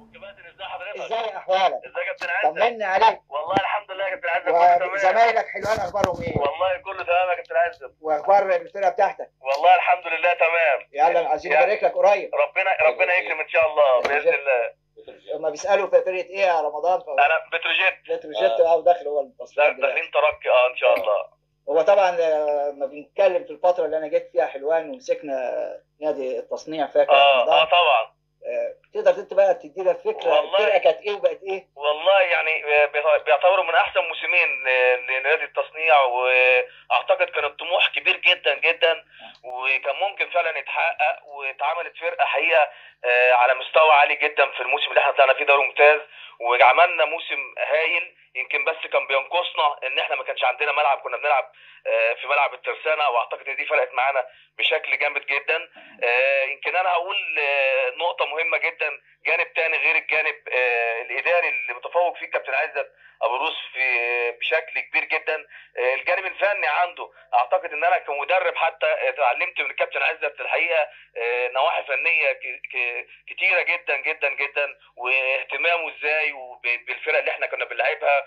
كباتن ازي حضرتك؟ ازاي احوالك ازيك يا كابتن عزت؟ طمني عليك والله الحمد لله يا كابتن عزت كله تمام وزمايلك حلوان اخبارهم ايه والله كله تمام يا كابتن عزت واخبار الفرقه بتاعتك والله الحمد لله تمام يلا عايزين يا- نبارك لك قريب ربنا ربنا يكرم ان شاء الله باذن الله هما بيسالوا في فرقه ايه يا رمضان انا بتروجيت بتروجيت اه وداخل هو التصفيات دلوقتي. داخلين ترقي اه ان شاء الله هو طبعا آه، ما بنتكلم في الفتره اللي انا جيت فيها حلوان ومسكنا نادي التصنيع فاكر يا اه اه رمضان طبعا آه، تقدر انت بقى تدينا فكره والله. الفرقه كانت ايه وبقت ايه والله يعني بيط- بيعتبروا من احسن موسمين ل- لنادي التصنيع واعتقد كان الطموح كبير جدا جدا وكان ممكن فعلا يتحقق واتعملت فرقه حقيقه آه، على مستوى عالي جدا في الموسم اللي احنا طلعنا فيه دوري ممتاز وعملنا موسم هايل يمكن بس كان بينقصنا ان احنا ما كانش عندنا ملعب كنا بنلعب آه، في ملعب الترسانه واعتقد ان دي فرقت معانا بشكل جامد جدا آه، يمكن انا هقول آه، نقطه مهمه جدا جانب تاني غير الجانب آه، الاداري اللي متفوق فيه كابتن عزت ابو روس في بشكل كبير جدا آه، الجانب الفني عنده اعتقد ان انا كمدرب حتى اتعلمت من الكابتن عزت الحقيقه آه، نواحي فنيه ك- ك- كتيره جدا جدا جدا واهتمامه ازاي وبالفرق اللي احنا كنا بنلعبها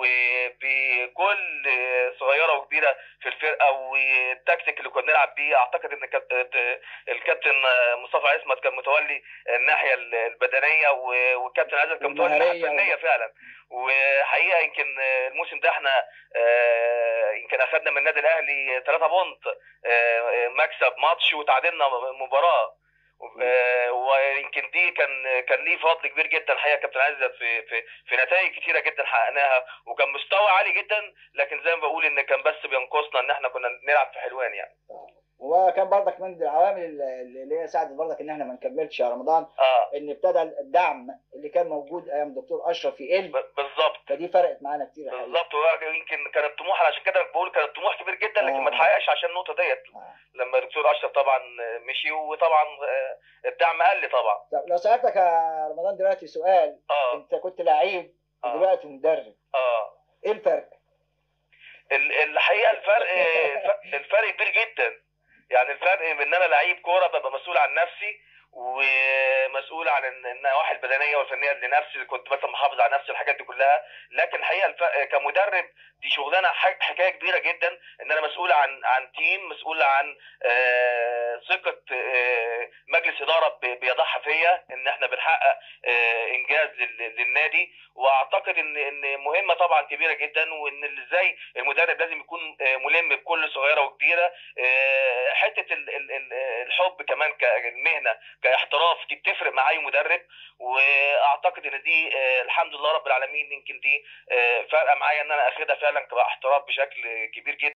وبكل صغيره وكبيره في الفرقه والتكتيك اللي كنا بنلعب بيه اعتقد ان كابت- الكابتن مصطفى عصمت كان متولي الناحيه البدنيه و- والكابتن عزت كان متولي الناحيه والمهارية الفنيه فعلا وحقيقه يمكن الموسم ده احنا آه، يمكن اخذنا من النادي الاهلي 3 بونت آه، مكسب ماتش وتعادلنا مباراه آه، ويمكن دي كان كان ليه فضل كبير جدا الحقيقه كابتن عزت في في في نتائج كتيره جدا حققناها وكان مستوى عالي جدا لكن زي ما بقول ان كان بس بينقصنا ان احنا كنا نلعب في حلوان يعني وكان برضك من العوامل اللي هي ساعدت برضك ان احنا ما نكملش يا رمضان اه ان ابتدى الدعم اللي كان موجود ايام الدكتور اشرف يقل ب- بالظبط فدي فرقت معانا كتير الحقيقه بالظبط ويمكن كان الطموح عشان كده بقول كان الطموح كبير جدا لكن ما آه. اتحققش عشان النقطه ديت آه. لما الدكتور اشرف طبعا مشي وطبعا آه، الدعم قل طبعا طب لو سالتك يا رمضان دلوقتي سؤال اه انت كنت لعيب آه. ودلوقتي مدرب اه ايه الفرق؟ ال- الحقيقه الفرق الف- الفرق كبير جدا يعني الفرق ان انا لعيب كوره ببقى مسؤول عن نفسي ومسؤول عن الن- النواحي البدنيه والفنيه لنفسي كنت مثلا محافظ على نفسي الحاجات دي كلها لكن الحقيقه الف- كمدرب دي شغلانه ح- حكايه كبيره جدا ان انا مسؤول عن عن تيم مسؤول عن آه، ثقه آه، مجلس اداره ب- بيضعها فيا ان احنا بنحقق آه، انجاز لل- للنادي واعتقد ان ان مهمه طبعا كبيره جدا وان ازاي المدرب لازم يكون آه، ملم بكل صغيره وكبيره آه، حته ال- ال- ال- الحب كمان كالمهنه كاحتراف دي بتفرق مع اي مدرب واعتقد ان دي آه، الحمد لله رب العالمين يمكن دي آه، فارقه معايا ان انا اخدها فعلا كاحتراف بشكل كبير جدا